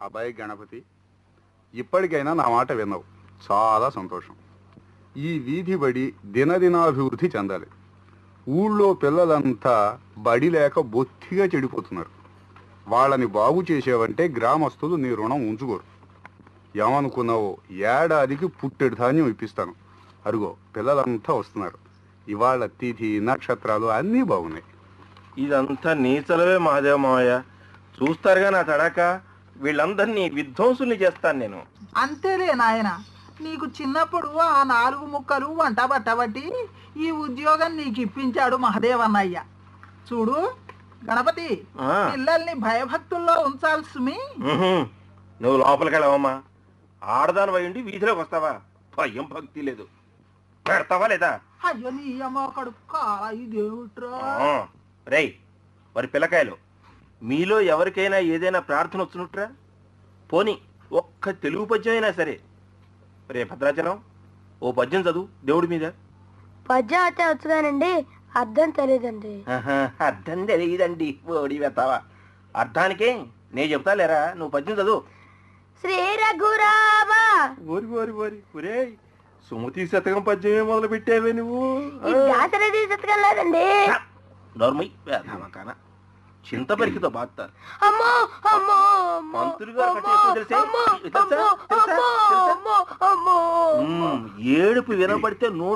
అబ్బాయి గణపతి ఇప్పటికైనా నా మాట విన్నావు చాలా సంతోషం ఈ వీధి బడి దినదినాభివృద్ధి చెందాలి ఊళ్ళో పిల్లలంతా బడి లేక బొత్తిగా చెడిపోతున్నారు వాళ్ళని బాగు చేసేవంటే గ్రామస్తులు నీ రుణం ఉంచుకోరు ఏమనుకున్నావో ఏడాదికి పుట్టెడు ధాన్యం ఇప్పిస్తాను అరుగో పిల్లలంతా వస్తున్నారు ఇవాళ తిథి నక్షత్రాలు అన్నీ బాగున్నాయి ఇదంతా నీ చలవే మహాదేవ మావయ్య చూస్తారుగా నా తడాక వీళ్ళందరినీ విధ్వంసుల్ని చేస్తాను నేను అంతేలే నాయన నీకు చిన్నప్పుడు ఆ నాలుగు ముక్కలు వంట పట్టబట్టి ఈ ఉద్యోగం నీకు ఇప్పించాడు మహదేవన్నయ్య చూడు గణపతి ఆ. పిల్లల్ని భయభక్తుల్లో ఉంచాల్సి ఉహుం. నువ్వు లోపలికి వెళ్ళవమ్మా ఆడదాని ఉండి వీధిలోకి వస్తావా భయం భక్తి లేదు పెడతావా లేదా అయ్యో నీ అమ్మ కడుపు కాలా ఇదేమిట్రా ఆ, రేయ్ మరి పిల్లకాయలు మీలో ఎవరికైనా ఏదైనా ప్రార్థన వచ్చినట్రా పోని ఒక్క తెలుగు పద్యం అయినా సరే రే భద్రాచలం ఓ పద్యం చదువు దేవుడి మీద పద్యం అయితే వచ్చుగానండి అర్థం తెలియదండి ఆహా, అర్థం తెలియదండి ఓడి వెతావా అర్థానికే నేను చెప్తా లేరా నువ్వు పద్యం చదువు శ్రీ రఘురామ ఓరి ఓరి ఓరి ఒరే సుమతి శతకం పద్యమే మొదలు పెట్టావే నువ్వు ఈ దాసరథి శతకం లేదండి నోర్మై వేదామకాన చింత పరికితో బాగుతారు అమ్మో అమ్మో అమ్మో, పంతులు గారు అమ్మో, కట్టే ఎక్కువ తెలిసే? అమ్మో, తెలుసా? అమ్మో, తెలుసా? అమ్మో, తెలుసా? అమ్మో, అమ్మో. మ్మ్, ఏడుపు వినపడితే నోట్